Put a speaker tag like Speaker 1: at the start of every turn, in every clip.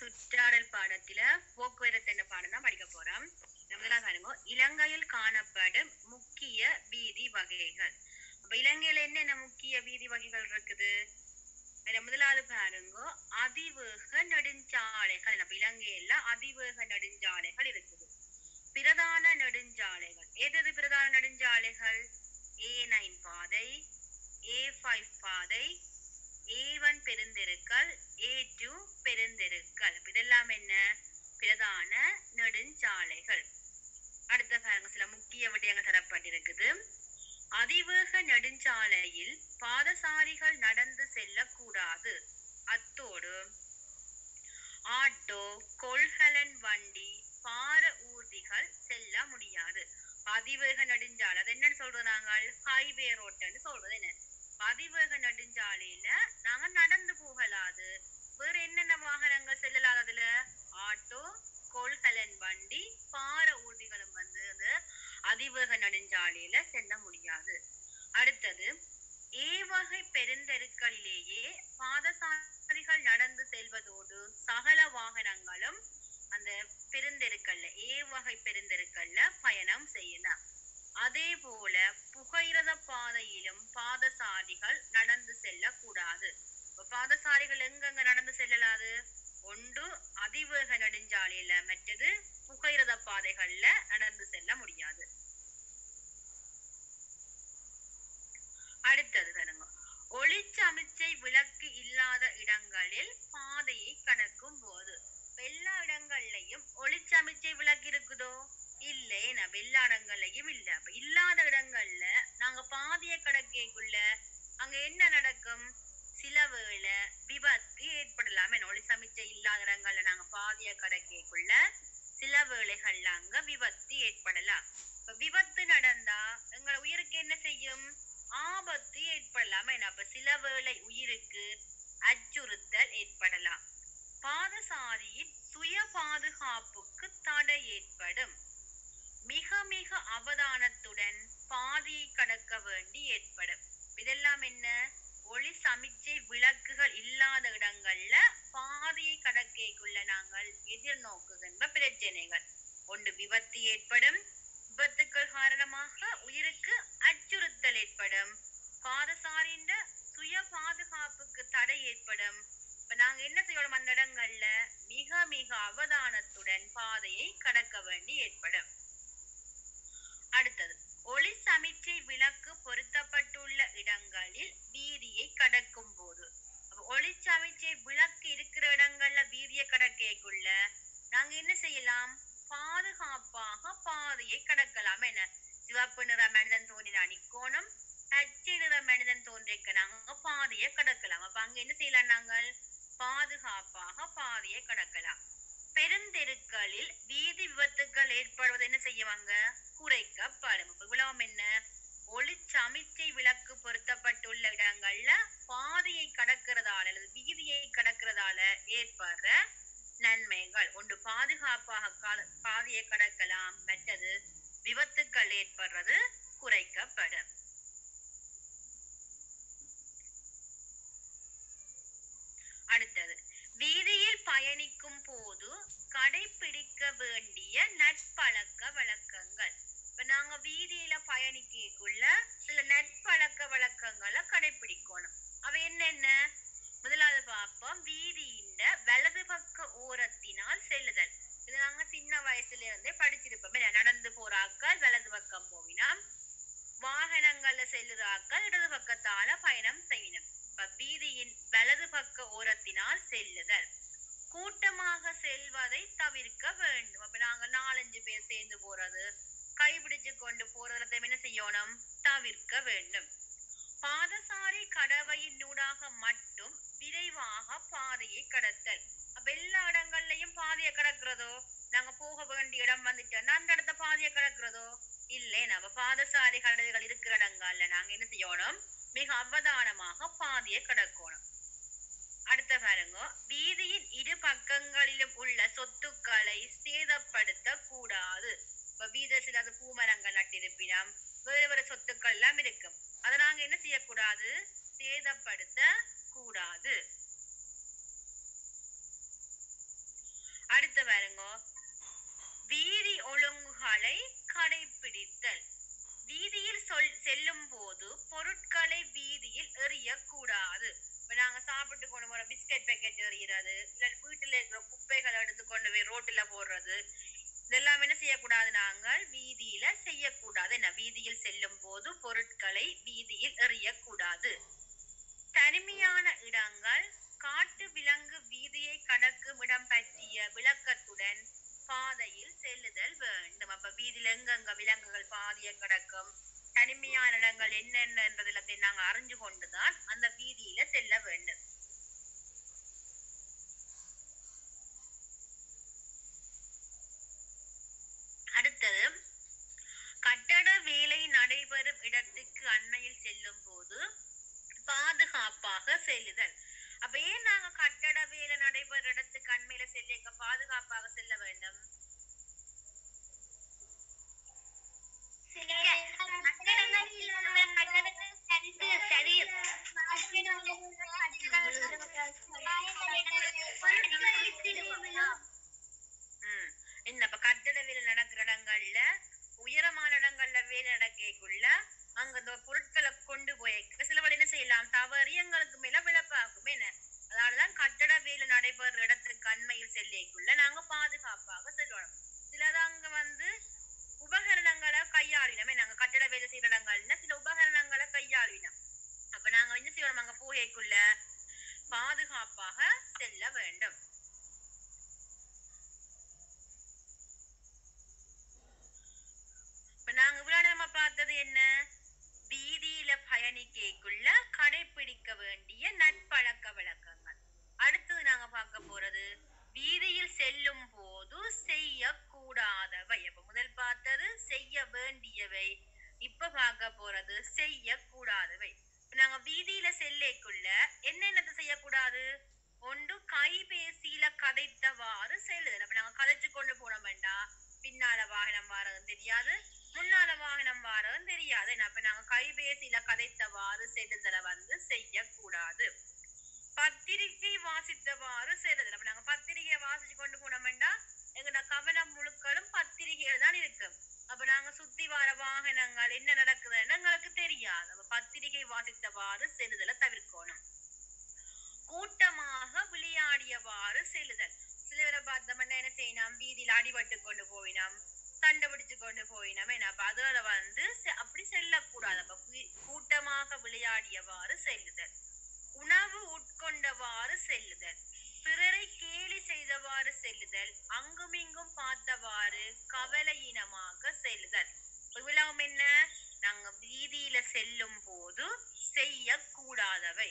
Speaker 1: சுற்றாடல் பாடத்துல போக்குவரத்து என்ற பாடம் தான் படிக்க போறோம் முதலாவது பாருங்க இலங்கையில் காணப்படும் முக்கிய வீதி வகைகள் அப்ப இலங்கையில என்னென்ன முக்கிய வீதி வகைகள் இருக்குது அதுல முதலாவது பாருங்க அதிவேக நெடுஞ்சாலைகள் நம்ம இலங்கையில அதிவேக நெடுஞ்சாலைகள் இருக்குது பிரதான நெடுஞ்சாலைகள் எது பிரதான நெடுஞ்சாலைகள் ஏ நைன் பாதை ஏ ஃபைவ் பாதை ஏ ஒன் பெருந்தெருக்கள் ஏ டூ பெருந்தெருக்கள் இப்ப இதெல்லாம் என்ன பிரதான நெடுஞ்சாலைகள் அடுத்த பாருங்க சில முக்கிய விடயங்கள் தரப்பட்டிருக்குது அதிவேக நெடுஞ்சாலையில் பாதசாரிகள் நடந்து செல்லக்கூடாது அத்தோடு ஆட்டோ கொள்கலன் வண்டி பார ஊர்திகள் செல்ல முடியாது அதிவேக நெடுஞ்சாலை அது என்னன்னு சொல்றது நாங்கள் ஹைவே ரோட்னு சொல்றது என்ன அதிவேக நெடுஞ்சாலையில நாங்க நடந்து போகலாது வேற என்னென்ன வாகனங்கள் செல்லலாது அதுல ஆட்டோ கொள்கலன் வண்டி பார ஊர்திகளும் வந்து அது அதிவேக நெடுஞ்சாலையில செல்ல முடியாது அடுத்தது ஏ வகை பெருந்தெருக்களிலேயே பாதசாரிகள் நடந்து செல்வதோடு சகல வாகனங்களும் அந்த பெருந்தெருக்கல்ல ஏ வகை பெருந்தெருக்கல்ல பயணம் செய்யலாம் அதே போல புகையிரத பாதையிலும் பாதசாரிகள் நடந்து செல்லக்கூடாது இப்ப பாதசாரிகள் எங்கெங்க நடந்து செல்லலாது ஒன்று அதிவேக நெடுஞ்சாலையில மற்றது புகையிரத பாதைகள்ல நடந்து செல்ல முடியாது அடுத்தது பாருங்க ஒளிச்சமிச்சை விளக்கு இல்லாத இடங்களில் பாதையை கடக்கும் போது எல்லா இடங்கள்லயும் ஒளிச்சமிச்சை விளக்கு இருக்குதோ இல்லை நம்ம எல்லா இடங்கள்லயும் இல்ல அப்ப இல்லாத இடங்கள்ல நாங்க பாதையை கடக்கைக்குள்ள அங்க என்ன நடக்கும் சில வேளை விபத்து ஏற்படலாம் என்ன ஒளி சமிச்சை இல்லாத இடங்கள்ல நாங்க பாதையை கடக்கைக்குள்ள சில வேளைகள்ல அங்க விபத்து ஏற்படலாம் இப்ப விபத்து நடந்தா எங்களை உயிருக்கு என்ன செய்யும் ஆபத்து ஏற்படலாம் என்ன அப்ப சில வேளை உயிருக்கு அச்சுறுத்தல் ஏற்படலாம் பாதசாரியின் சுய பாதுகாப்புக்கு தடை ஏற்படும் மிக மிக அவதானத்துடன் பாதையை கடக்க வேண்டி ஏற்படும் இதெல்லாம் என்ன ஒளி சமிச்சை விளக்குகள் இல்லாத இடங்கள்ல பாதையை கடக்கைக்குள்ள நாங்கள் எதிர்நோக்குகின்ற பிரச்சனைகள் ஒன்று விபத்து ஏற்படும் விபத்துக்கள் காரணமாக உயிருக்கு அச்சுறுத்தல் ஏற்படும் பாதசாரின்ற சுய பாதுகாப்புக்கு தடை ஏற்படும் இப்ப நாங்க என்ன செய்யணும் அந்த இடங்கள்ல மிக மிக அவதானத்துடன் பாதையை கடக்க வேண்டி ஏற்படும் அடுத்தது ஒளி சமிச்சை விளக்கு பொருத்தப்பட்டுள்ள இடங்களில் வீதியை கடக்கும் போது ஒளி சமிச்சை விளக்கு இருக்கிற இடங்கள்ல வீதியை கடக்கைக்குள்ள நாங்க என்ன செய்யலாம் பாதுகாப்பாக பாதையை கடக்கலாம் என்ன சிவப்பு நிற மனிதன் தோன்றின அணிக்கோணம் பச்சை நிற மனிதன் தோன்றிக்க நாங்க பாதையை கடக்கலாம் அப்ப அங்க என்ன செய்யலாம் நாங்கள் பாதுகாப்பாக பாதையை கடக்கலாம் பெருந்தெருக்களில் வீதி விபத்துக்கள் ஏற்படுவது என்ன செய்வாங்க குறைக்கப்படும் இப்ப விளவம் என்ன ஒளி சமிச்சை விளக்கு பொருத்தப்பட்டுள்ள இடங்கள்ல பாதையை கடக்கிறதால அல்லது வீதியை கடக்கிறதால ஏற்படுற நன்மைகள் ஒன்று பாதுகாப்பாக கால- பாதையை கடக்கலாம் மற்றது விபத்துக்கள் ஏற்படுறது குறைக்கப்படும் அடுத்தது வீதியில் பயணிக்கும் போது கடைபிடிக்க வேண்டிய நட்பழக்க வழக்கங்கள் இப்ப நாங்க வீதியில பயணிக்கக்குள்ள சில நட்பழக்க வழக்கங்களை கடைபிடிக்கணும் அவை என்னென்ன முதலாவது பார்ப்போம் வீதியின் வலது பக்க ஓரத்தினால் செல்லுதல் இது நாங்க சின்ன வயசுல இருந்தே படிச்சிருப்போம் என்ன, நடந்து போறாக்கள் வலது பக்கம் போவினா வாகனங்கள்ல செல்லுறாக்கள் இடது பக்கத்தால பயணம் செய்யணும் இப்ப வீதியின் வலது பக்க ஓரத்தினால் செல்லுதல் கூட்டமாக செல்வதை தவிர்க்க வேண்டும் அப்ப நாங்க நாலஞ்சு பேர் சேர்ந்து போறது கைபிடிச்சு கொண்டு போறதுல என்ன செய்யணும் தவிர்க்க வேண்டும் பாதசாரி கடவையின் நூடாக மட்டும் விரைவாக பாதையை கடத்தல் அப்ப எல்லா இடங்கள்லயும் பாதையை கடக்கிறதோ நாங்க போக வேண்டிய இடம் வந்துட்டோம்னா அந்த இடத்த பாதையை கடக்கிறதோ இல்லை நம்ம பாதசாரி கடவைகள் இருக்கிற இடங்கள்ல நாங்க என்ன செய்யணும் மிக அவதானமாக பாதையை கடக்கணும் அடுத்த பாருங்க வீதியின் இரு பக்கங்களிலும் உள்ள சொத்துக்களை சேதப்படுத்த கூடாது இப்ப வீத சில அது பூமரங்கள் நட்டிருப்பினம் வேறு வேறு சொத்துக்கள் எல்லாம் இருக்கும் அதை நாங்க என்ன செய்யக்கூடாது சேதப்படுத்த கூடாது அடுத்து பாருங்க வீதி ஒழுங்குகளை கடைபிடித்தல் வீதியில் சொல் செல்லும் போது பொருட்களை வீதியில் எறியக்கூடாது இப்ப நாங்க சாப்பிட்டு கொண்டு போற பிஸ்கட் பேக்கெட் எறிகிறது இல்ல வீட்டுல இருக்கிற குப்பைகளை எடுத்து கொண்டு போய் ரோட்டுல போடுறது இதெல்லாம் என்ன செய்யக்கூடாது நாங்கள் வீதியில செய்யக்கூடாது என்ன வீதியில் செல்லும் போது பொருட்களை வீதியில் எறியக்கூடாது தனிமையான இடங்கள் காட்டு விலங்கு வீதியை கடக்கும் இடம் பற்றிய விளக்கத்துடன் பாதையில் செல்லுதல் வேண்டும் அப்ப வீதியில எங்கெங்க விலங்குகள் பாதையை கடக்கும் தனிமையான இடங்கள் என்னென்னன்றது எல்லாத்தையும் நாங்க அறிஞ்சு கொண்டுதான் அந்த வீதியில செல்ல வேண்டும் அடுத்தது கட்டட வேலை நடைபெறும் இடத்துக்கு அண்மையில் செல்லும் போது பாதுகாப்பாக செல்லுதல் அப்ப ஏன் நாங்க கட்டட வேலை நடைபெறும் இடத்துக்கு அண்மையில செல்லிக்க பாதுகாப்பாக செல்ல வேண்டும் ம் என்ன இப்ப கட்டட வேலை நடக்கிற இடங்கள்ல உயரமான இடங்கள்ல வேலை நடக்கக்குள்ள அங்க இந்த பொருட்களை கொண்டு போய் சில வேளை என்ன செய்யலாம் தவறி எங்களுக்கு மேல விளப்பாகும் என்ன அதனாலதான் கட்டட வேலை நடைபெறுற இடத்துக்கு அண்மையில் செல்லிக்குள்ள நாங்க பாதுகாப்பாக செல்லணும் சிலது அங்க வந்து உபகரணங்களை கையாளினோம் நாங்க கட்டட வேலை செய்யற இடங்கள்ல சில உபகரணங்களை கையாளினோம் அப்ப நாங்க என்ன செய்யணும் அங்க போகைக்குள்ள பாதுகாப்பாக செல்ல வேண்டும் இப்ப நாங்க இவ்வளவு நேரமா பார்த்தது என்ன வீதியில பயணிக்கைக்குள்ள கடைபிடிக்க வேண்டிய நட்பழக்க விளக்கங்கள் அடுத்தது நாங்க பார்க்க போறது வீதியில் செல்லும் போது செய்யக்கூடாதவை அப்ப முதல் பார்த்தது செய்ய வேண்டியவை இப்ப பார்க்க போறது செய்யக்கூடாதவை இப்ப நாங்க வீதியில செல்லைக்குள்ள என்னென்னது செய்யக்கூடாது ஒன்று கைபேசியில கதைத்தவாறு செல்லுதல் அப்ப நாங்க கதைச்சு கொண்டு போன வேண்டாம் பின்னால வாகனம் வாரதும் தெரியாது முன்னால வாகனம் வாரதும் தெரியாது என்ன அப்ப நாங்க கைபேசியில கதைத்தவாறு செல்லுதலை வந்து செய்யக்கூடாது பத்திரிகை வாசித்தவாறு செல்லுதல் அப்ப நாங்க பத்திரிகையை வாசிச்சு கொண்டு போனோம்டா எங்கட கவனம் முழுக்களும் பத்திரிகைகள் தான் இருக்கும் அப்ப நாங்க சுத்தி வர வாகனங்கள் என்ன நடக்குதுன்னு எங்களுக்கு தெரியாது அப்ப பத்திரிகை வாசித்தவாறு செல்லுதலை தவிர்க்கணும் கூட்டமாக விளையாடியவாறு செல்லுதல் சிலவரை பார்த்தோம்னா என்ன செய்யணும் வீதியில அடிபட்டு கொண்டு போயினோம் சண்டை பிடிச்சு கொண்டு போயினோம் என்ன அப்ப அதோட வந்து செ- அப்படி செல்லக்கூடாது அப்ப கூ- கூட்டமாக விளையாடியவாறு செல்லுதல் உணவு உட்கொண்டவாறு செல்லுதல் பிறரை கேலி செய்தவாறு செல்லுதல் அங்குமிங்கும் பார்த்தவாறு கவலையினமாக செல்லுதல் இவ்வளவு என்ன நாங்க வீதியில செல்லும் போது செய்யக்கூடாதவை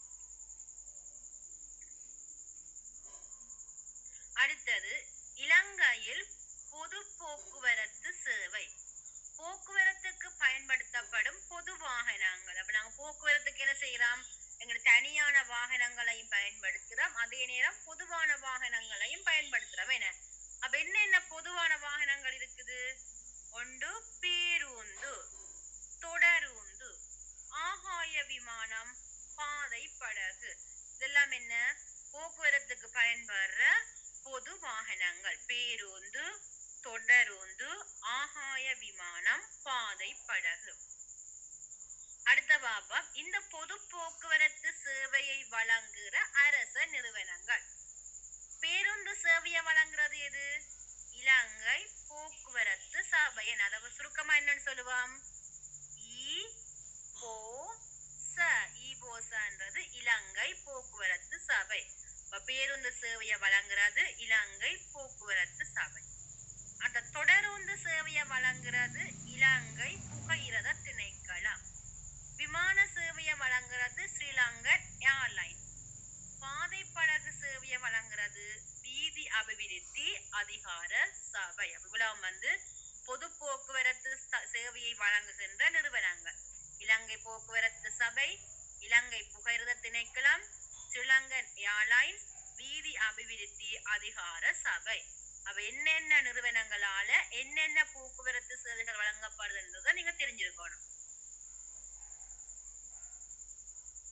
Speaker 1: அடுத்தது இலங்கையில் பொது போக்குவரத்து சேவை போக்குவரத்துக்கு பயன்படுத்தப்படும் பொது வாகனங்கள் அப்ப நாங்க போக்குவரத்துக்கு என்ன செய்யறோம் எங்க தனியான வாகனங்களையும் பயன்படுத்துறோம் அதே நேரம் பொதுவான வாகனங்களையும் பயன்படுத்துறோம் என்ன அப்ப என்னென்ன பொதுவான வாகனங்கள் இருக்குது ஒன்று பேருந்து தொடருந்து ஆகாய விமானம் பாதை படகு இதெல்லாம் என்ன போக்குவரத்துக்கு பயன்படுற பொது வாகனங்கள் பேருந்து தொடருந்து ஆகாய விமானம் பாதை படகு அடுத்த பாபா இந்த பொது போக்குவரத்து சேவையை வழங்குகிற அரச நிறுவனங்கள் பேருந்து சேவையை வழங்குறது எது இலங்கை போக்குவரத்து சபை என்ன அதை சுருக்கமா என்னன்னு சொல்லுவோம் இ போ ச இபோசன்றது இலங்கை போக்குவரத்து சபை அப்ப பேருந்து சேவையை வழங்குறது இலங்கை போக்குவரத்து சபை அந்த தொடருந்து சேவையை வழங்குறது இலங்கை புகையிரத திணைக்களம் விமான சேவையை வழங்குறது ஸ்ரீலங்கன் ஏர்லைன்ஸ் பாதை படகு சேவையை வழங்குறது வீதி அபிவிருத்தி அதிகார சபை அப்ப இவ்வளவு வந்து பொது போக்குவரத்து ச- சேவையை வழங்குகின்ற நிறுவனங்கள் இலங்கை போக்குவரத்து சபை இலங்கை புகையிரத திணைக்களம் ஸ்ரீலங்கன் ஏர்லைன்ஸ் வீதி அபிவிருத்தி அதிகார சபை அப்ப என்னென்ன நிறுவனங்களால என்னென்ன போக்குவரத்து சேவைகள் வழங்கப்படுதுன்றதை நீங்க தெரிஞ்சிருக்கணும்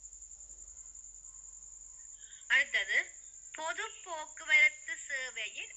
Speaker 1: அடுத்தது பொது போக்குவரத்து சேவையின்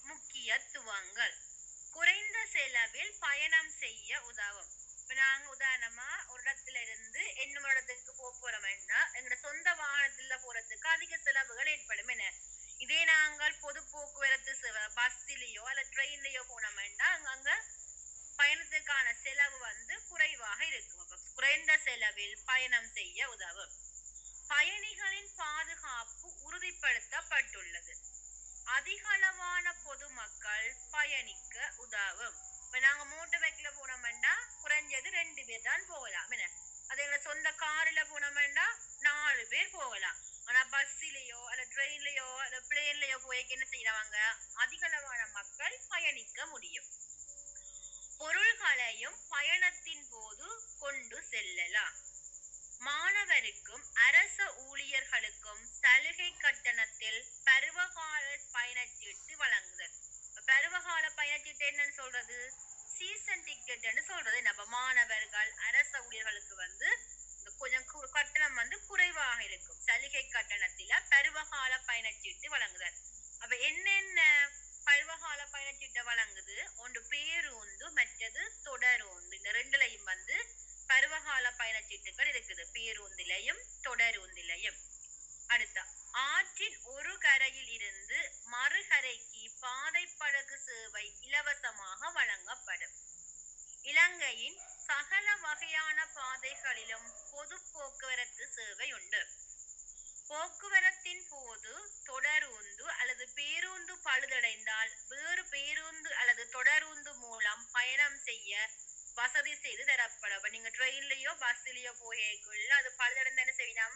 Speaker 1: பயணம் செய்ய உதவும் இப்ப நாங்க உதாரணமா ஒரு இடத்துல இருந்து இன்னும் ஒரு இடத்துக்கு போக போறோம்னா எங்களோட சொந்த வாகனத்துல போறதுக்கு அதிக செலவுகள் ஏற்படும் என்ன இதே நாங்கள் பொது போக்குவரத்து செவ- பஸ்ஸிலேயோ அல்ல ட்ரெயின்லயோ போனோம்னா அங்க அங்க பயணத்துக்கான செலவு வந்து குறைவாக இருக்கும் அப்ப குறைந்த செலவில் பயணம் செய்ய உதவும் பயணிகளின் பாதுகாப்பு உறுதிப்படுத்தப்பட்டுள்ளது அதிகளவான பொதுமக்கள் பயணிக்க உதவும் இப்ப நாங்க மோட்டர் பைக்ல போனோம்னா குறைஞ்சது ரெண்டு பேர் தான் போகலாம் என்ன அதே எங்க சொந்த கார்ல போனோம்னா நாலு பேர் போகலாம் ஆனா பஸ்ஸிலேயோ அல்ல ட்ரெயின்லயோ அல்ல பிளேன்லயோ போய் என்ன செய்யறவங்க அதிகளவான மக்கள் பயணிக்க முடியும் பொருள்களையும் பயணத்தின் போது கொண்டு செல்லலாம் மாணவருக்கும் அரச ஊழியர்களுக்கும் சலுகை கட்டணத்தில் பருவகால பயணச்சீட்டு வழங்குதல் இப்ப பருவகால பயணச்சீட்டு என்னன்னு சொல்றது சீசன் டிக்கெட்னு சொல்றது நம்ம மாணவர்கள் அரச ஊழியர்களுக்கு வந்து இந்த கொஞ்சம் கு- கட்டணம் வந்து குறைவாக இருக்கும் சலுகை கட்டணத்தில பருவகால பயணச்சீட்டு வழங்குதல் அப்ப என்னென்ன பருவகால பயணச்சீட்டை வழங்குது ஒன்று பேருந்து மற்றது தொடருந்து இந்த ரெண்டுலையும் வந்து பருவகால பயணச்சீட்டுகள் இருக்குது பேருந்திலையும் தொடருந்திலையும் அடுத்த ஆற்றின் ஒரு கரையில் இருந்து மறுகரைக்கு பாதை படகு சேவை இலவசமாக வழங்கப்படும் இலங்கையின் சகல வகையான பாதைகளிலும் பொது போக்குவரத்து சேவை உண்டு போக்குவரத்தின் போது தொடருந்து அல்லது பேருந்து பழுதடைந்தால் வேறு பேருந்து அல்லது தொடருந்து மூலம் பயணம் செய்ய வசதி செய்து தரப்படும் அப்ப நீங்க ட்ரெயின்லயோ பஸ்லயோ போய்க்குள்ள அது பழுதடைந்த என்ன செய்யணும்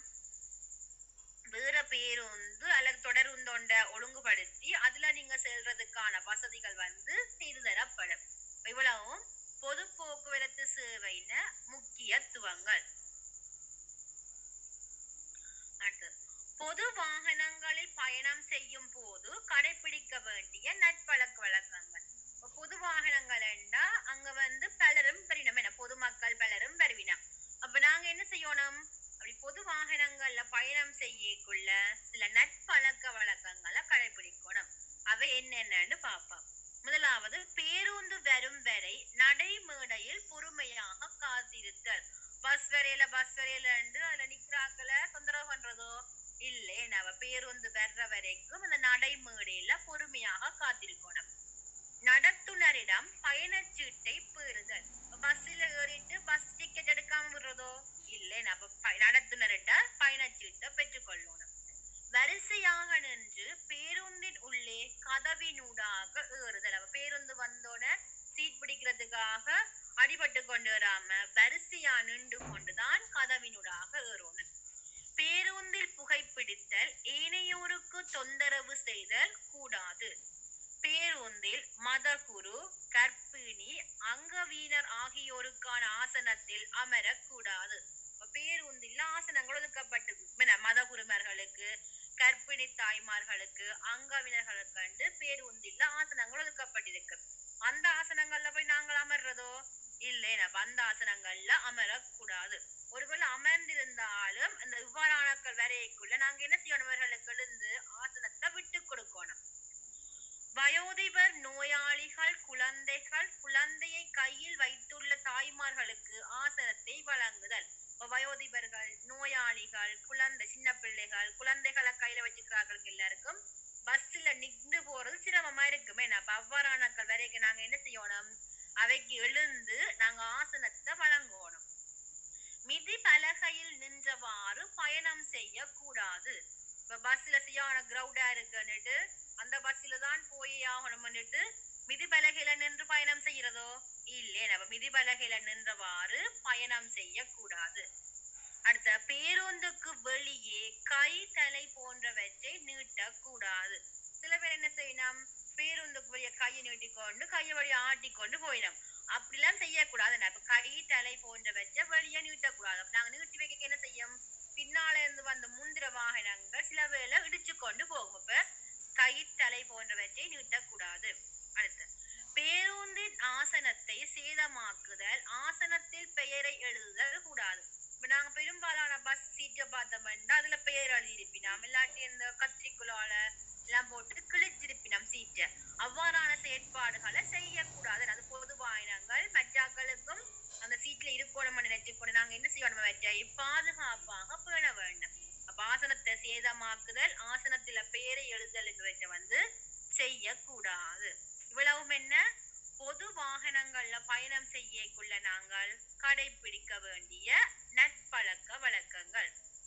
Speaker 1: வேற பேருந்து அல்லது தொடருந்தொண்ட ஒழுங்குபடுத்தி அதுல நீங்க செல்றதுக்கான வசதிகள் வந்து செய்து தரப்படும் இவ்வளவும் பொது போக்குவரத்து சேவையின முக்கியத்துவங்கள் அடுத்தது பொது வாகனங்களில் பயணம் செய்யும் போது கடைபிடிக்க வேண்டிய நட்பழக்க வழக்கங்கள் இப்ப பொது வாகனங்கள் என்றா அங்க வந்து பலரும் பெறினோம் என்ன பொதுமக்கள் பலரும் வருவினம் அப்ப நாங்க என்ன செய்யணும் அப்படி பொது வாகனங்கள்ல பயணம் செய்யக்குள்ள சில நட்பழக்க வழக்கங்களை கடைபிடிக்கணும் அவை என்னென்னன்னு பார்ப்போம் முதலாவது பேருந்து வரும் வரை நடைமேடையில் பொறுமையாக காத்திருத்தல் பஸ் வரையில பஸ் வரையில அதுல நிக்கிறாக்களை தொந்தரவு பண்றதோ இல்லை நம்ம பேருந்து வர்ற வரைக்கும் அந்த நடைமேடையில பொறுமையாக காத்திருக்கணும் நடத்துனரிடம் பயணச்சீட்டை பெறுதல் பஸ்ஸில் ஏறிட்டு பஸ் டிக்கெட் எடுக்காம விடுறதோ இல்லை நம்ம ப- நடத்துனர்கிட்ட பயணச்சீட்டை பெற்றுக்கொள்ளணும் வரிசையாக நின்று பேருந்தின் உள்ளே கதவினூடாக ஏறுதல் அப்ப பேருந்து வந்தோட சீட் பிடிக்கிறதுக்காக அடிபட்டு கொண்டு வராம வரிசையா நின்று கொண்டுதான் கதவினூடாக ஏறணும் பேருந்தில் புகைப்பிடித்தல் ஏனையோருக்கு தொந்தரவு செய்தல் கூடாது பேருந்தில் மதகுரு கர்ப்பிணி அங்கவீனர் ஆகியோருக்கான ஆசனத்தில் அமரக்கூடாது இப்ப பேருந்தில் ஆசனங்கள் ஒதுக்கப்பட்டு மதகுருமர்களுக்கு கர்ப்பிணி தாய்மார்களுக்கு அங்கவினர்களுக்கு கண்டு பேருந்தில் ஆசனங்கள் ஒதுக்கப்பட்டிருக்கு அந்த ஆசனங்கள்ல போய் நாங்கள் அமர்றதோ இல்லை நம்ம அந்த ஆசனங்கள்ல அமரக்கூடாது ஒருவேளை அமர்ந்திருந்தாலும் அந்த இவ்வாறானாக்கள் வரைக்குள்ள நாங்க என்ன செய்யணும் இவர்களுக்கு எழுந்து ஆசனத்தை விட்டு கொடுக்கணும் வயோதிபர் நோயாளிகள் குழந்தைகள் குழந்தையை கையில் வைத்துள்ள தாய்மார்களுக்கு ஆசனத்தை வழங்குதல் இப்ப வயோதிபர்கள் நோயாளிகள் குழந்தை சின்ன பிள்ளைகள் குழந்தைகளை கையில வச்சுக்கிறார்களுக்கு எல்லாருக்கும் பஸ்ல நின்று போறது சிரமமா இருக்குமே அப்ப அவ்வாறானாக்கள் வரைக்கும் நாங்க என்ன செய்யணும் அவைக்கு எழுந்து நாங்க ஆசனத்தை வழங்கணும் மிதி பலகையில் நின்றவாறு பயணம் செய்யக்கூடாது இப்ப பஸ்ல சரியான கிரௌடா இருக்குன்னுட்டு அந்த பஸ்ல தான் போய் ஆகணும்னுட்டு மிதி பலகையில நின்று பயணம் செய்யறதோ இல்லை நம்ம மிதி பலகையில நின்றவாறு பயணம் செய்யக்கூடாது அடுத்த பேருந்துக்கு வெளியே கை தலை போன்றவற்றை நீட்டக்கூடாது சில பேர் என்ன செய்யணும் பேருந்துக்கு வெளியே கையை நீட்டிக்கொண்டு கையை வழியை ஆட்டிக்கொண்டு போயிடும் அப்படிலாம் செய்யக்கூடாது நம்ம கை தலை போன்றவற்றை வெளியே நீட்டக்கூடாது அப்ப நாங்க நீட்டி வைக்க என்ன செய்யும் பின்னால இருந்து வந்த முந்திர வாகனங்கள் சில வேளை இடிச்சு கொண்டு போகும் அப்ப கை தலை போன்றவற்றை நீட்டக்கூடாது அடுத்து பேருந்தின் ஆசனத்தை சேதமாக்குதல் ஆசனத்தில் பெயரை எழுதுதல் கூடாது இப்ப நாங்க பெரும்பாலான பஸ் சீட்டை பார்த்தோம்னா அதுல பெயர் எழுதியிருப்பினோம் இல்லாட்டி இந்த கத்திரிக்குள்ளால எல்லாம் போட்டு கிழிச்சிருப்பினோம் சீட்டை அவ்வாறான செயற்பாடுகளை செய்யக்கூடாது அது பொது வாகனங்கள் பயணம் செய்யக்குள்ள நாங்கள் கடைபிடிக்க வேண்டிய நட்பழக்க வழக்கங்கள்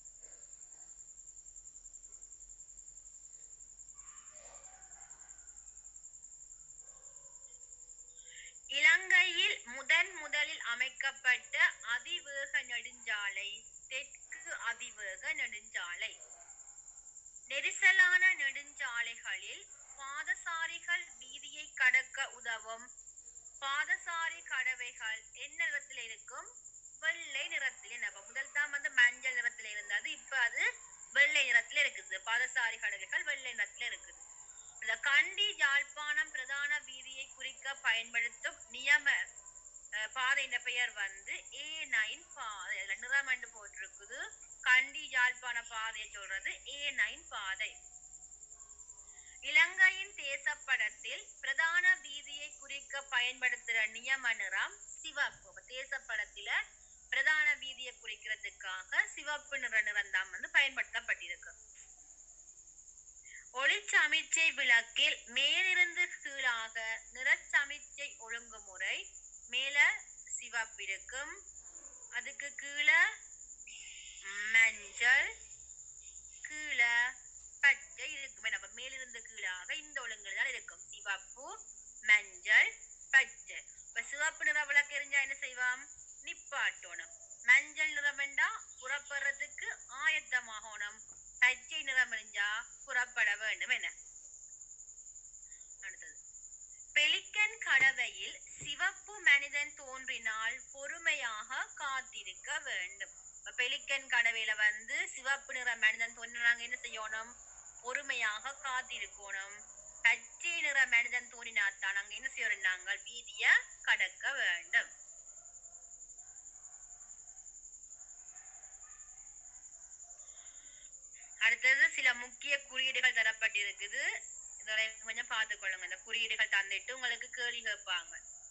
Speaker 1: இலங்கையில் முதன் முதலில் அமைக்கப்பட்ட அதிவேக நெடுஞ்சாலை தெற்கு அதிவேக நெடுஞ்சாலை நெரிசலான நெடுஞ்சாலைகளில் பாதசாரிகள் வீதியை கடக்க உதவும் பாதசாரி கடவைகள் என்ன நிறத்தில் இருக்கும் வெள்ளை நிறத்தில் என்ன முதல் தான் வந்து மஞ்சள் நிறத்தில் இருந்தது இப்ப அது வெள்ளை நிறத்துல இருக்குது பாதசாரி கடவைகள் வெள்ளை நிறத்துல இருக்குது இந்த கண்டி யாழ்ப்பாணம் பிரதான வீதியை குறிக்க பயன்படுத்தும் நியம அஹ், பாதையின் பெயர் வந்து ஏ நைன் பாதை அதுல நிறம் என்று போட்டிருக்குது கண்டி யாழ்ப்பாண பாதையை சொல்றது ஏ நைன் பாதை இலங்கையின் தேசப்படத்தில் பிரதான வீதியை குறிக்க பயன்படுத்துற நியம நிறம் சிவப்பு அப்ப தேசப்படத்தில பிரதான வீதியை குறிக்கிறதுக்காக சிவப்பு நிற நிறம் தான் வந்து பயன்படுத்தப்பட்டிருக்கு ஒளிச்சமிச்சை விளக்கில் மேலிருந்து கீழாக நிறச்சமிச்சை ஒழுங்குமுறை மேல சிவப்பு இருக்கும் அதுக்கு கீழே மஞ்சள் கீழே பச்சை இருக்கும் நம்ம மேலிருந்து கீழாக இந்த ஒழுங்குல தான் இருக்கும் சிவப்பு மஞ்சள் பச்சை இப்ப சிவப்பு நிற விளக்கு எரிஞ்சா என்ன செய்வோம் நிப்பாட்டணும் மஞ்சள் நிறம் என்றா புறப்படுறதுக்கு ஆயத்தமாகணும் பச்சை நிறம் எரிஞ்சா புறப்பட வேண்டும் என அடுத்தது பெலிக்கன் கடவையில் சிவப்பு மனிதன் தோன்றினால் பொறுமையாக காத்திருக்க வேண்டும் இப்ப பெலிக்கன் கடவையில வந்து சிவப்பு நிற மனிதன் தோன்றினாங்க என்ன செய்யணும் பொறுமையாக காத்திருக்கணும் பச்சை நிற மனிதன் தோன்றினாத்தான் அங்க என்ன செய்யணும் நாங்கள் வீதிய கடக்க வேண்டும் அடுத்தது சில முக்கிய குறியீடுகள் தரப்பட்டிருக்குது இதோட கொஞ்சம் பார்த்துக்கொள்ளுங்க இந்த குறியீடுகள் தந்துட்டு உங்களுக்கு கேள்வி கேட்பாங்க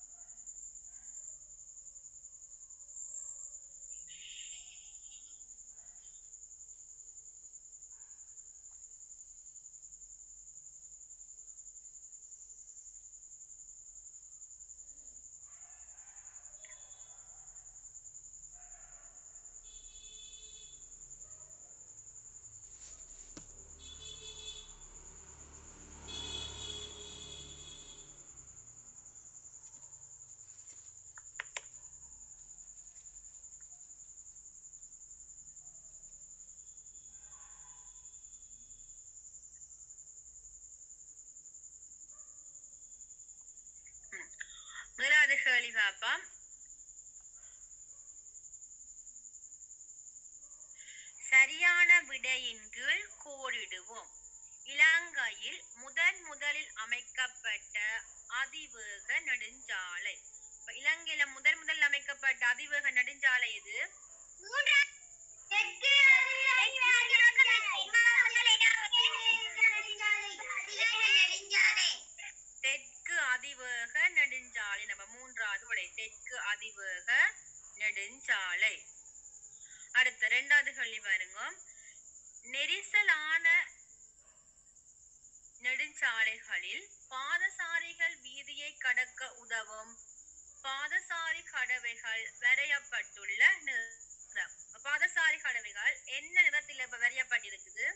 Speaker 1: முதலாவது கேள்வி பார்ப்போம் சரியான விடையின் கீழ் கோடிடுவோம் இலங்கையில் முதன் முதலில் அமைக்கப்பட்ட அதிவேக நெடுஞ்சாலை இப்ப இலங்கையில முதன் முதல் அமைக்கப்பட்ட அதிவேக நெடுஞ்சாலை இது தெற்கு அதிவேக நெடுஞ்சாலை நம்ம மூன்றாவது விடை தெற்கு அதிவேக நெடுஞ்சாலை அடுத்த ரெண்டாவது கேள்வி பாருங்க நெரிசலான நெடுஞ்சாலைகளில் பாதசாரிகள் வீதியை கடக்க உதவும் பாதசாரி கடவைகள் வரையப்பட்டுள்ள நிறம் பாதசாரி கடவைகள் என்ன நிறத்தில் இப்ப வரையப்பட்டிருக்குது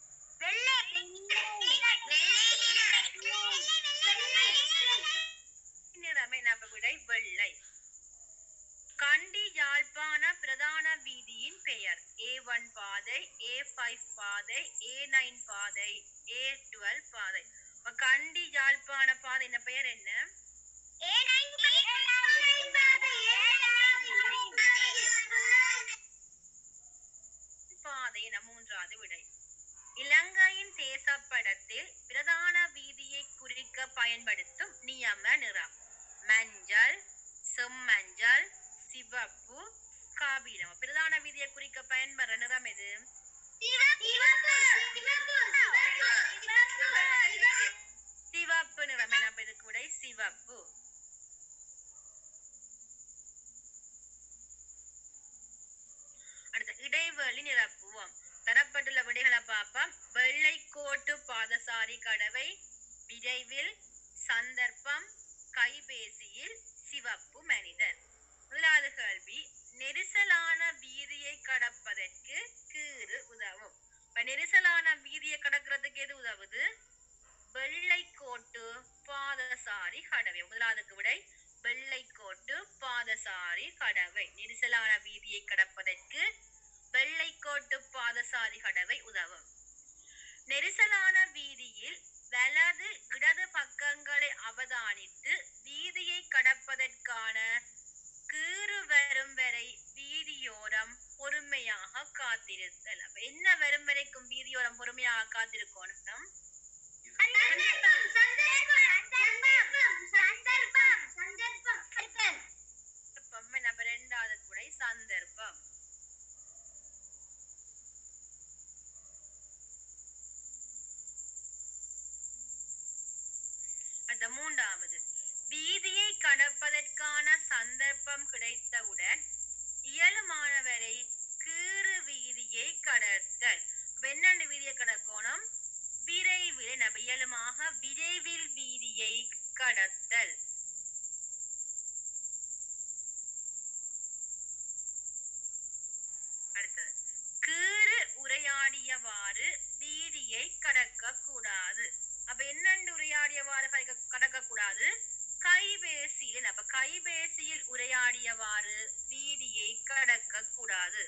Speaker 1: நிறமே நம்ம விடை வெள்ளை கண்டி யாழ்ப்பாண பிரதான வீதியின் பெயர் ஏ ஒன் பாதை ஏ ஃபைவ் பாதை ஏ நைன் பாதை ஏ டுவெல் பாதை அப்ப கண்டி யாழ்ப்பாண பாதை என்ன பெயர் என்ன பாதை என மூன்றாவது விடை இலங்கையின் தேசப்படத்தில் பிரதான வீதியை குறிக்க பயன்படுத்தும் நியம நிறம் மஞ்சள் செம்மஞ்சள் சிவப்பு காபீரம் பிரதான வீதியை குறிக்க பயன்படுற நிறம் எது சிவப்பு நிறம் என அப்ப இதுக்கு விடை சிவப்பு அடுத்து இடைவெளி நிரப்புவோம் தரப்பட்டுள்ள விடைகளை பார்ப்போம் வெள்ளைக்கோட்டு பாதசாரி கடவை விரைவில் சந்தர்ப்பம் கைபேசியில் சிவப்பு மனிதன் முதலாவது கேள்வி நெரிசலான வீதியை கடப்பதற்கு கீறு உதவும் இப்ப நெரிசலான வீதியை கடக்கிறதுக்கு எது உதவுது வெள்ளை கோட்டு பாதசாரி கடவை முதலாவதுக்கு விடை வெள்ளை கோட்டு பாதசாரி கடவை நெரிசலான வீதியை கடப்பதற்கு வெள்ளை கோட்டு பாதசாரி கடவை உதவும் நெரிசலான வீதியில் வலது இடது பக்கங்களை அவதானித்து வீதியை கடப்பதற்கான கீறு வரும் வரை வீதியோரம் பொறுமையாக காத்திருத்தல் அப்ப என்ன வரும் வரைக்கும் வீதியோரம் பொறுமையாக காத்திருக்கணும் சந்தர்ப்பம் நம்ம ரெண்டாவது குடை சந்தர்ப்பம் அடுத்த மூன்றாவது வீதியை கடப்பதற்கான சந்தர்ப்பம் கிடைத்தவுடன் இயலுமானவரை கீறு வீதியை கடத்தல் அப்ப என்னென்ன வீதியை கடக்கணும் விரைவில் நம்ம இயலுமாக விரைவில் வீதியை கடத்தல் அடுத்தது கீறு உரையாடியவாறு வீதியை கடக்க கூடாது அப்ப என்னென்று உரையாடியவாறு கடக்க கடக்க கூடாது கைபேசியில் அப்ப கைபேசியில் உரையாடியவாறு வீதியை கடக்க கூடாது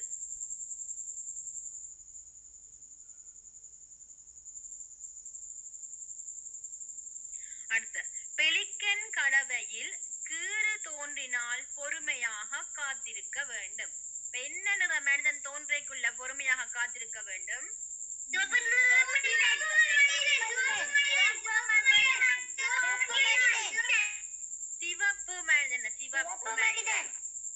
Speaker 1: அடுத்த பெலிக்கன் கடவையில் கீறு தோன்றினால் பொறுமையாக காத்திருக்க வேண்டும் இப்ப என்ன நிற மனிதன் தோன்றைக்குள்ள பொறுமையாக காத்திருக்க வேண்டும் சிவப்பு மனிதன் சிவப்பு மனிதன்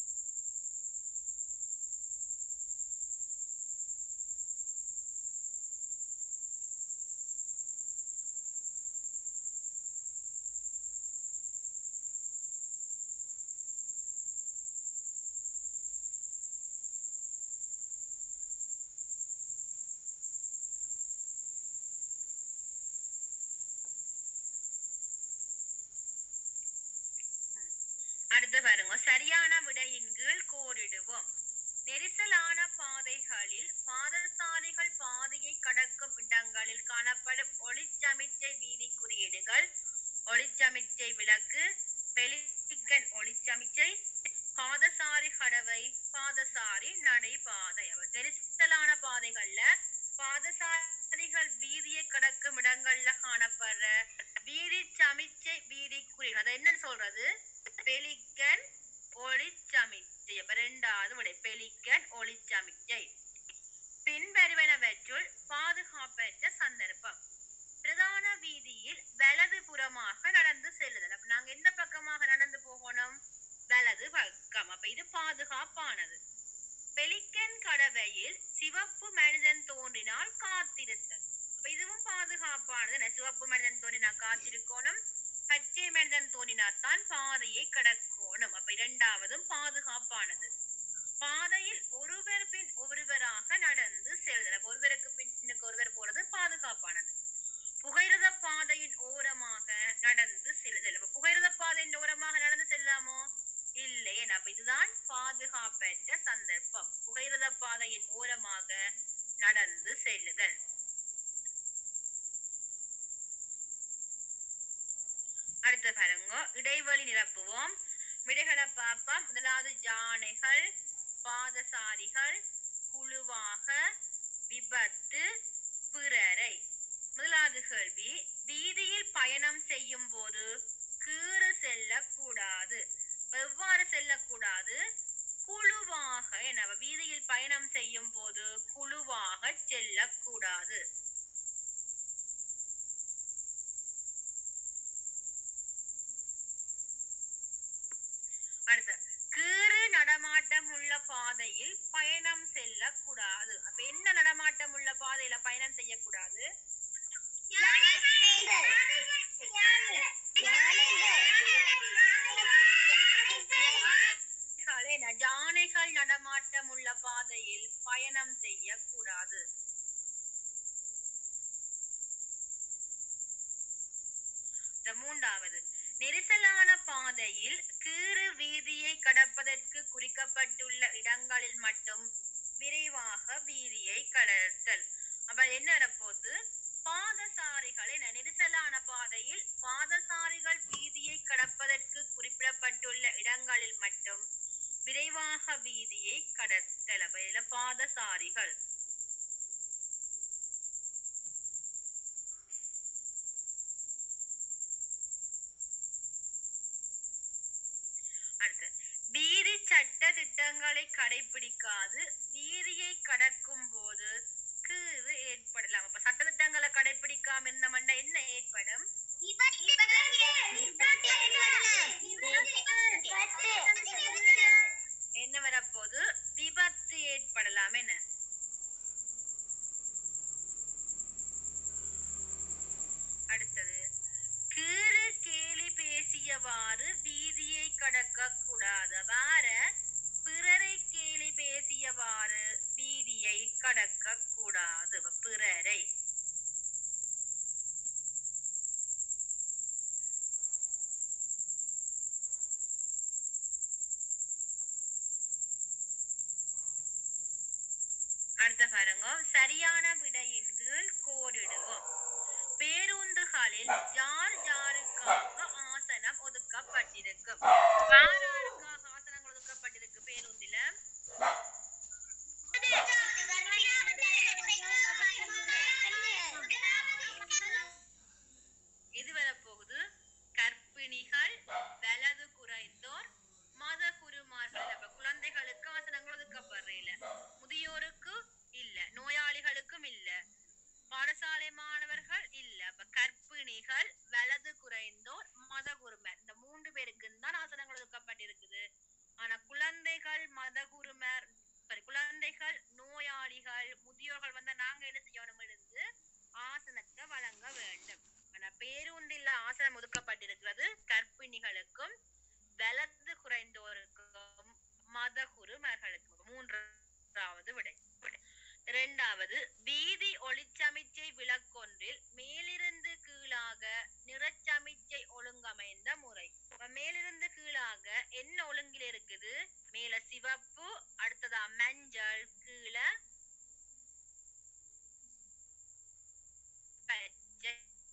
Speaker 1: அடுத்து பாருங்க சரியான விடையின் கீழ் கோடிடுவோம் நெரிசலான பாதைகளில் பாதசாரிகள் பாதையை கடக்கும் இடங்களில் காணப்படும் ஒளிச்சமிச்சை வீதி குறியீடுகள் ஒளிச்சமிச்சை விளக்கு பெலிக்கன் ஒளிச்சமிச்சை பாதசாரி கடவை பாதசாரி நடைபாதை அவர் நெரிசலான பாதைகள்ல பாதசாரிகள் வீதியை கடக்கும் இடங்கள்ல காணப்படுற வீதி சமிச்சை வீதி குறியீடு அதை என்னன்னு சொல்றது பெலிக்கன் ஒளிச்சமிச்சை அப்ப ரெண்டாவது விடை பெலிக்கன் ஒளிச்சமிச்சை பின்வருவனவற்றுள் பாதுகாப்பற்ற சந்தர்ப்பம் பிரதான வீதியில் வலது புறமாக நடந்து செல்லுதல் அப்ப நாங்க எந்த பக்கமாக நடந்து போகணும் வலது பக்கம் அப்ப இது பாதுகாப்பானது பெலிக்கன் கடவையில் சிவப்பு மனிதன் தோன்றினால் காத்திருத்தல் அப்ப இதுவும் பாதுகாப்பானது என்ன? சிவப்பு மனிதன் தோன்றினா காத்திருக்கணும் பச்சை மனிதன் தோன்றினாத்தான் பாதையை கடக்கணும் அப்ப இரண்டாவதும் பாதுகாப்பானது பாதையில் ஒருவர் பின் ஒருவராக நடந்து செல்தல் அப்ப ஒருவருக்கு பின்னுக்கு ஒருவர் போறது பாதுகாப்பானது புகையிரத பாதையின் ஓரமாக நடந்து செல்லுதல் அப்ப புகையிரத பாதையின் ஓரமாக நடந்து செல்லாமோ இல்லை அப்ப இதுதான் பாதுகாப்பற்ற சந்தர்ப்பம் புகையிரத பாதையின் ஓரமாக நடந்து செல்லுதல் அடுத்து பாருங்க இடைவெளி நிரப்புவோம் விடைகளை பார்ப்போம் முதலாவது ஜானைகள் பாதசாரிகள் குழுவாக விபத்து பிறரை முதலாவது கேள்வி வீதியில் பயணம் செய்யும் போது கீறு செல்லக்கூடாது எவ்வாறு செல்லக்கூடாது குழுவாக என வீதியில் பயணம் செய்யும் போது குழுவாக செல்லக்கூடாது அடுத்து கீறு நடமாட்டம் உள்ள பாதையில் பயணம் செல்லக்கூடாது அப்ப என்ன நடமாட்டம் உள்ள பாதையில பயணம் செய்யக்கூடாது யானைகள், யானைகள் நடமாட்டம் உள்ள பாதையில் பயணம் செய்யக்கூடாது இந்த மூன்றாவது நெரிசலான பாதையில் கீறு வீதியை கடப்பதற்கு குறிக்கப்பட்டுள்ள இடங்களில் மட்டும் விரைவாக வீதியை கடத்தல் அப்ப என்ன வரப்போகுது பாதசாரிகள் என நெரிசலான பாதையில் பாதசாரிகள் வீதியை கடப்பதற்கு குறிப்பிடப்பட்டுள்ள இடங்களில் மட்டும் விரைவாக வீதியை கடத்தல் அப்ப இதுல பாதசாரிகள் அடுத்து வீதி சட்ட திட்டங்களை கடைபிடிக்காது வீதியை கடக்கும் போது கீறு ஏற்படலாம் அப்ப சட்ட திட்டங்களை கடைபிடிக்காம இருந்தோம்னா என்ன ஏற்படும் என்ன வரப்போது விபத்து ஏற்படலாம் என்ன அடுத்தது கீறு கேலி பேசியவாறு வீதியை கடக்க கூடாது வார பிறரை கேலி பேசியவாறு வீதியை கடக்க கூடாது அப்ப பிறரை அடுத்த பாருங்க சரியான விடையின் கீழ் கோடிடுவோம் பேருந்துகளில் யார் யாருக்காக ஆசனம் ஒதுக்கப்பட்டிருக்கும் யார் யாருக்காக ஆசனங்கள் ஒதுக்கப்பட்டிருக்கு பேருந்தில எது வரப்போகுது கர்ப்பிணிகள் வலது குறைந்தோர் மத குருமார்கள் அப்ப குழந்தைகளுக்கு ஆசனங்கள் ஒதுக்கப்படுறீல முதியோருக்கு இல்ல நோயாளிகளுக்கும் இல்ல பாடசாலை மாணவர்கள் இல்ல அப்ப கர்ப்பிணிகள் வலது குறைந்தோர் மத குருமர் இந்த மூன்று பேருக்கு தான் ஆசனங்கள் ஒதுக்கப்பட்டிருக்குது ஆனா குழந்தைகள் மத குருமர் sorry, குழந்தைகள் நோயாளிகள் முதியோர்கள் வந்தா நாங்க என்ன செய்யணும் இருந்து ஆசனத்தை வழங்க வேண்டும் ஆனா பேருந்தில் ஆசனம் ஒதுக்கப்பட்டிருக்கிறது கர்ப்பிணிகளுக்கும் வலது குறைந்தோருக்கும் மத குருமர்களுக்கும் மூன்றாவது விடை விடை. இரண்டாவது வீதி ஒளிச்சமிச்சை விளக்கொன்றில் மேலிருந்து கீழாக நிறச்சமிச்சை ஒழுங்கமைந்த முறை அப்ப மேலிருந்து கீழாக என்ன ஒழுங்கில் இருக்குது மேல சிவப்பு அடுத்ததா மஞ்சள் கீழே பச்சை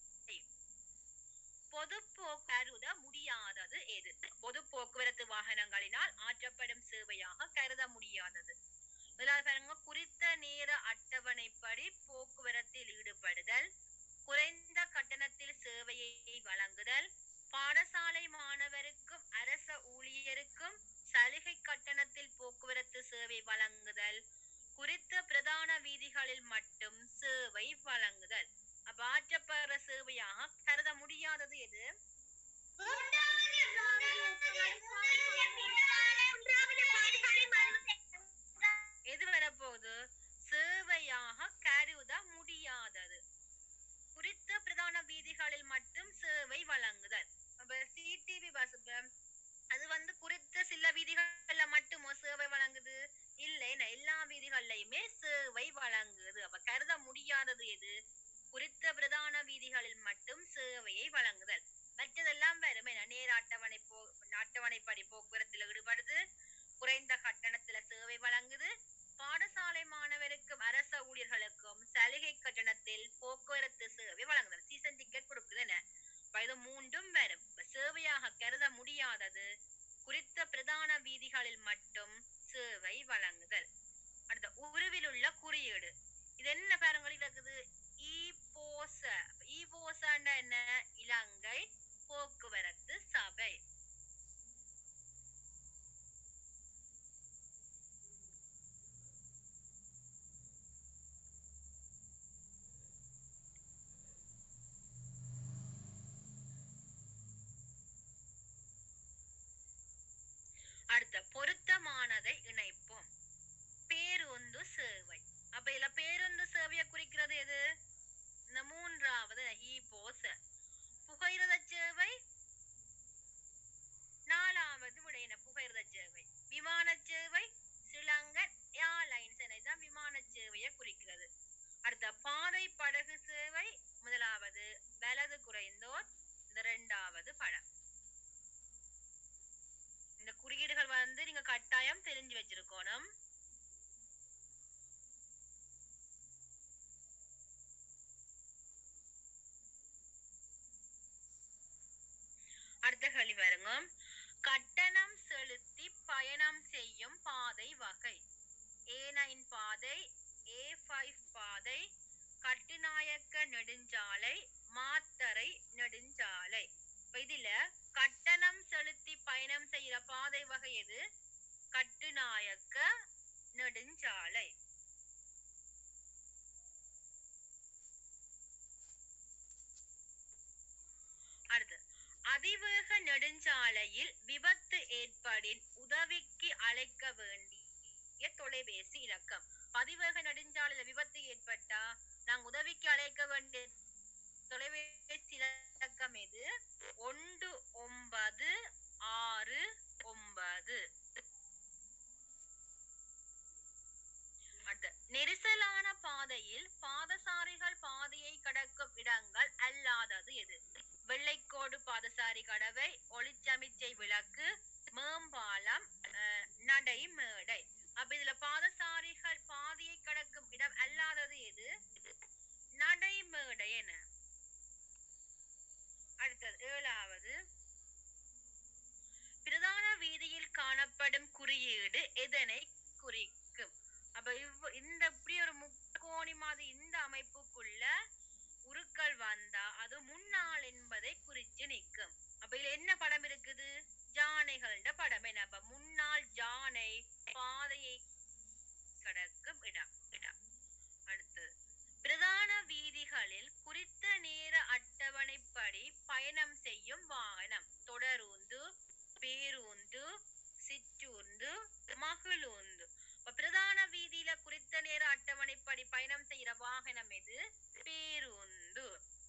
Speaker 1: பொது கருத முடியாதது எது பொது போக்குவரத்து வாகனங்களினால் ஆற்றப்படும் சேவையாக கருத முடியாதது முதலாவது பாருங்க குறித்த நேர அட்டவணைப்படி போக்குவரத்தில் ஈடுபடுதல் குறைந்த கட்டணத்தில் சேவையை வழங்குதல் பாடசாலை மாணவருக்கும் அரச ஊழியருக்கும் சலுகை கட்டணத்தில் போக்குவரத்து சேவை வழங்குதல் குறித்த பிரதான வீதிகளில் மட்டும் சேவை வழங்குதல் அப்ப ஆற்றப்படுற சேவையாக கருத முடியாதது எது எது வரப்போகுது சேவையாக கருத முடியாதது குறித்த பிரதான வீதிகளில் மட்டும் சேவை வழங்குதல் அப்ப சிடிவி பஸ் அது வந்து குறித்த சில வீதிகள்ல மட்டுமோ சேவை வழங்குது இல்லை எல்லா வீதிகள்லயுமே சேவை வழங்குது அப்ப கருத முடியாதது எது குறித்த பிரதான வீதிகளில் மட்டும் சேவையை வழங்குதல் மற்றதெல்லாம் வரும் என நேர அட்டவணை போ அட்டவணைப்படி போக்குவரத்தில் ஈடுபடுது குறைந்த கட்டணத்துல சேவை வழங்குது பாடசாலை மாணவருக்கும் அரச ஊழியர்களுக்கும் சலுகை கட்டணத்தில் போக்குவரத்து சேவை வழங்குதல் சீசன் டிக்கெட் கொடுக்குது என அப்ப இது மூன்றும் வரும் இப்ப சேவையாக கருத முடியாதது குறித்த பிரதான வீதிகளில் மட்டும் சேவை வழங்குதல் அடுத்த உருவில் உள்ள குறியீடு இது என்ன பாருங்க இருக்குது ஈபோச ஈபோசன்னா என்ன இலங்கை போக்குவரத்து சபை அடுத்த பொருத்தமானதை இணைப்போம் பேருந்து சேவை அப்ப இதுல பேருந்து சேவையை குறிக்கிறது எது இந்த மூன்றாவது இ போச புகையிரத சேவை நாலாவது விடையின புகையிரத சேவை விமான சேவை ஸ்ரீலங்கன் ஏர்லைன்ஸ் தான் விமான சேவையை குறிக்கிறது அடுத்த பாதை படகு சேவை முதலாவது வலது குறைந்தோர் இந்த இரண்டாவது படம் வச்சிருக்கணும் அடுத்த கேள்வி பாருங்க கட்டணம் செலுத்தி பயணம் செய்யும் பாதை வகை ஏ நைன் பாதை ஏ ஃபைவ் பாதை கட்டுநாயக்க நெடுஞ்சாலை மாத்தரை நெடுஞ்சாலை இப்ப இதுல கட்டணம் செலுத்தி பயணம் செய்யற பாதை வகை எது கட்டுநாயக்க நெடுஞ்சாலை அடுத்து அதிவேக நெடுஞ்சாலையில் விபத்து ஏற்படின் உதவிக்கு அழைக்க வேண்டிய தொலைபேசி இலக்கம் அதிவேக நெடுஞ்சாலையில விபத்து ஏற்பட்டா நாங்க உதவிக்கு அழைக்க வேண்டிய தொலைபேசி இலக்கம் எது ஒன்று ஒன்பது ஆறு ஒன்பது அடுத்து நெரிசலான பாதையில் பாதசாரிகள் பாதையை கடக்கும் இடங்கள் அல்லாதது எது வெள்ளைக்கோடு பாதசாரி கடவை ஒளிச்சமிச்சை விளக்கு மேம்பாலம் அஹ், நடை மேடை அப்ப இதுல பாதசாரிகள் பாதையை கடக்கும் இடம் அல்லாதது எது நடை மேடை என அடுத்தது ஏழாவது பிரதான வீதியில் காணப்படும் குறியீடு எதனை குறிக்கும் அப்ப இவ் இந்த இப்படி ஒரு முக்கோணி மாதிரி இந்த அமைப்புக்குள்ள உருக்கள் வந்தா அது முன்னாள் என்பதை குறிச்சு நிற்கும் அப்ப இதுல என்ன படம் இருக்குது ஜானைகள்ட படம் என்ன அப்ப முன்னாள் ஜானை பாதையை கடக்கும் இடம் இடம் அடுத்து பிரதான வீதிகளில் குறித்த நேர அட்டவணைப்படி பயணம் செய்யும் வாகனம் தொடரூந்து பேருந்து சிற்றூர்ந்து மகிழூந்து இப்ப பிரதான வீதியில குறித்த நேர அட்டவணைப்படி பயணம் செய்யற வாகனம் எது பேருந்து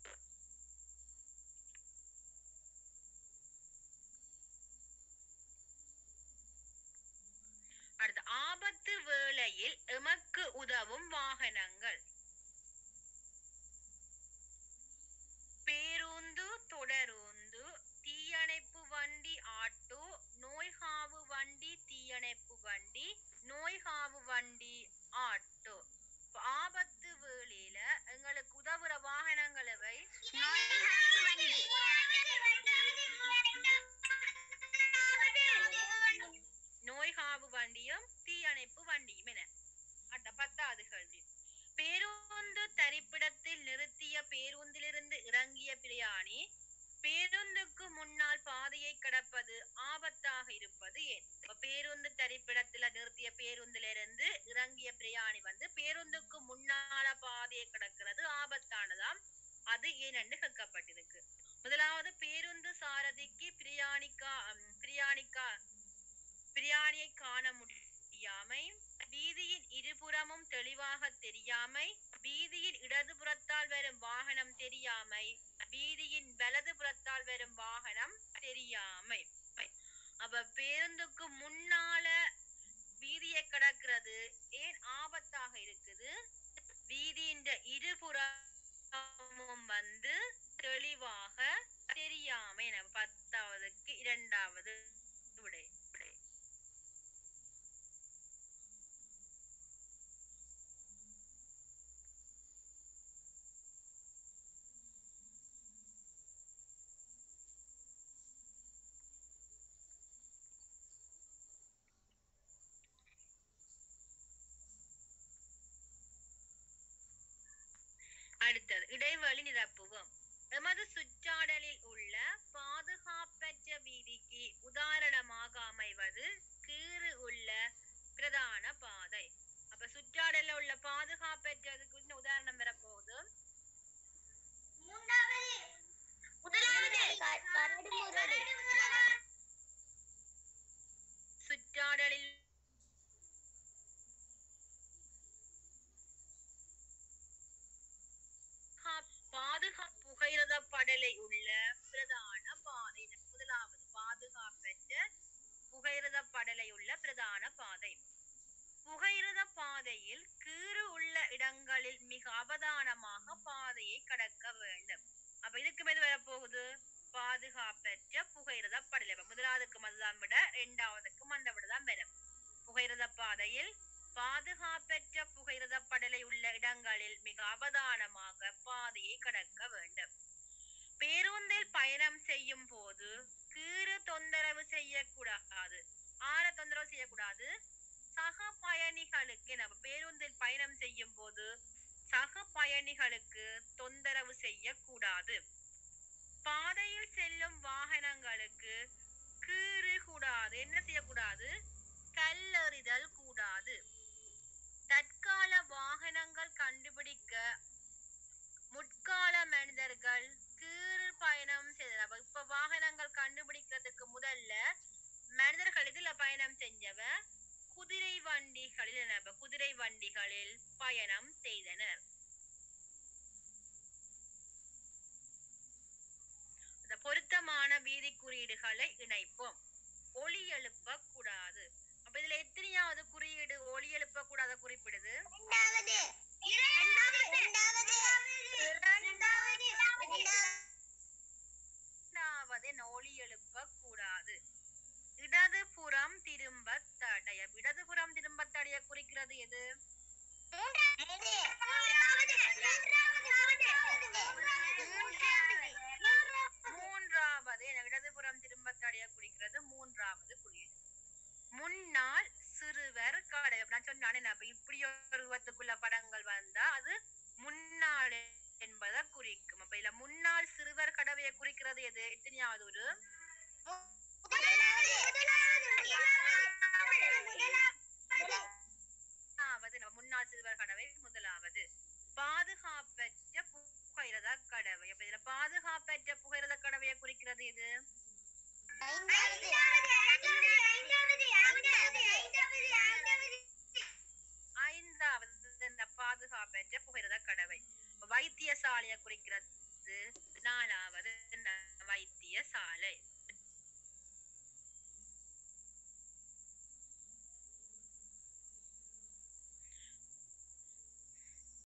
Speaker 1: அடுத்து ஆபத்து வேளையில் எமக்கு உதவும் வாகனங்கள் பேருந்து தொடருந்து தீயணைப்பு வண்டி ஆட்டோ நோய்காவு வண்டி தீயணைப்பு வண்டி நோய்காவு வண்டி ஆட்டோ இப்ப ஆபத்து வேளையில எங்களுக்கு உதவுற வாகனங்கள் எவை நோய்காவு வண்டியும் தீயணைப்பு வண்டியும் என அடுத்த பத்தாவது கேள்வி பேருந்து தரிப்பிடத்தில் நிறுத்திய பேருந்திலிருந்து இறங்கிய பிரயாணி பேருந்துக்கு முன்னால் பாதையை கடப்பது ஆபத்தாக இருப்பது ஏன் இப்ப பேருந்து தரிப்பிடத்துல நிறுத்திய பேருந்திலிருந்து இறங்கிய பிரயாணி வந்து பேருந்துக்கு முன்னால பாதையை கடக்கிறது ஆபத்தானதாம் அது ஏனென்று கேட்கப்பட்டிருக்கு முதலாவது பேருந்து சாரதிக்கு பிரியாணிக்கா ஹம், பிரியாணிக்கா பிரியாணியை காண முடியாமை வீதியின் இருபுறமும் தெளிவாக தெரியாமை வீதியின் இடதுபுறத்தால் வரும் வாகனம் தெரியாமை வீதியின் வலதுபுறத்தால் வரும் வாகனம் தெரியாமை அப்ப பேருந்துக்கு முன்னால வீதியை கடக்கிறது ஏன் ஆபத்தாக இருக்குது வீதியின் இருபுறமும் வந்து தெளிவாக தெரியாமை நம்ம பத்தாவதுக்கு இரண்டாவது விடை விடை அடுத்தது இடைவெளி நிரப்புவோம் எமது சுற்றாடலில் உள்ள பாதுகாப்பற்ற வீதிக்கு உதாரணமாக அமைவது கீறு உள்ள பிரதான பாதை அப்ப சுற்றாடல்ல உள்ள பாதுகாப்பற்றதுக்கு இன்னும் உதாரணம் வரப்போகுது சுற்றாடலில் பாதுகாப்பு புகையிரத படலை உள்ள பிரதான பாதை முதலாவது பாதுகாப்பற்ற புகையிரத படலை உள்ள பிரதான பாதை புகையிரத பாதையில் கீறு உள்ள இடங்களில் மிக அவதானமாக பாதையை கடக்க வேண்டும் அப்ப இதுக்கு மேல வரப்போகுது பாதுகாப்பற்ற புகையிரத படலை அப்ப முதலாவதுக்கு அதுதான் விட இரண்டாவதுக்கும் அந்த விட தான் வரும் புகை புகையிரத பாதையில் பாதுகாப்பற்ற புகையிரத படலை உள்ள இடங்களில் மிக அவதானமாக பாதையை கடக்க வேண்டும் பேருந்தில் பயணம் செய்யும் போது கீறு தொந்தரவு செய்யக்கூடாது ஆற தொந்தரவு செய்யக்கூடாது சக பயணிகளுக்கு நம்ம பேருந்தில் பயணம் செய்யும் போது சக பயணிகளுக்கு தொந்தரவு செய்யக்கூடாது பாதையில் செல்லும் வாகனங்களுக்கு கீறு கூடாது என்ன செய்யக்கூடாது கல்லெறிதல் கூடாது தற்கால வாகனங்கள் கண்டுபிடிக்க முற்கால மனிதர்கள் கீறு பயணம் செய்தனர் அப்ப இப்ப வாகனங்கள் கண்டுபிடிக்கிறதுக்கு முதல்ல மனிதர்கள் இதுல பயணம் செஞ்சவ குதிரை வண்டிகளில் என்ன அப்ப குதிரை வண்டிகளில் பயணம் செய்தனர் அந்த பொருத்தமான வீதி குறியீடுகளை இணைப்போம் ஒளி எழுப்ப கூடாது அப்ப இதுல எத்தனையாவது குறியீடு ஒளி எழுப்ப கூடாத குறிப்பிடுது
Speaker 2: இரண்டாவது இரண்டாவது இரண்டாவது
Speaker 1: இரண்டாவது என்ன ஒளி எழுப்ப கூடாது இடதுபுறம் திரும்ப தடைய இடதுபுறம் திரும்ப தடைய குறிக்கிறது எது
Speaker 2: மூன்றாவது மூன்றாவது
Speaker 1: மூன்றாவது என இடதுபுறம் திரும்ப தடைய குறிக்கிறது மூன்றாவது குறியீடு முன்னால் சிறுவர் கடை அப்ப நான் சொன்னானே நான் இப்ப இப்படி ஒரு உருவத்துக்குள்ள படங்கள் வந்தா அது முன்னாள் என்பதை குறிக்கும் அப்ப இதுல முன்னாள் சிறுவர் கடவையை குறிக்கிறது எது எத்தனையாவது ஒரு முதலாவது நம்ம முன்னாள் சிறுவர் கடவை முதலாவது பாதுகாப்பற்ற புகையிரத கடவை அப்ப இதுல பாதுகாப்பற்ற புகையிரத கடவையை குறிக்கிறது எது ஐந்தாவது இந்த பாதுகாப்பற்ற புகையிரத கடவை வைத்தியசாலையை குறிக்கிறது நாலாவது இந்த வைத்தியசாலை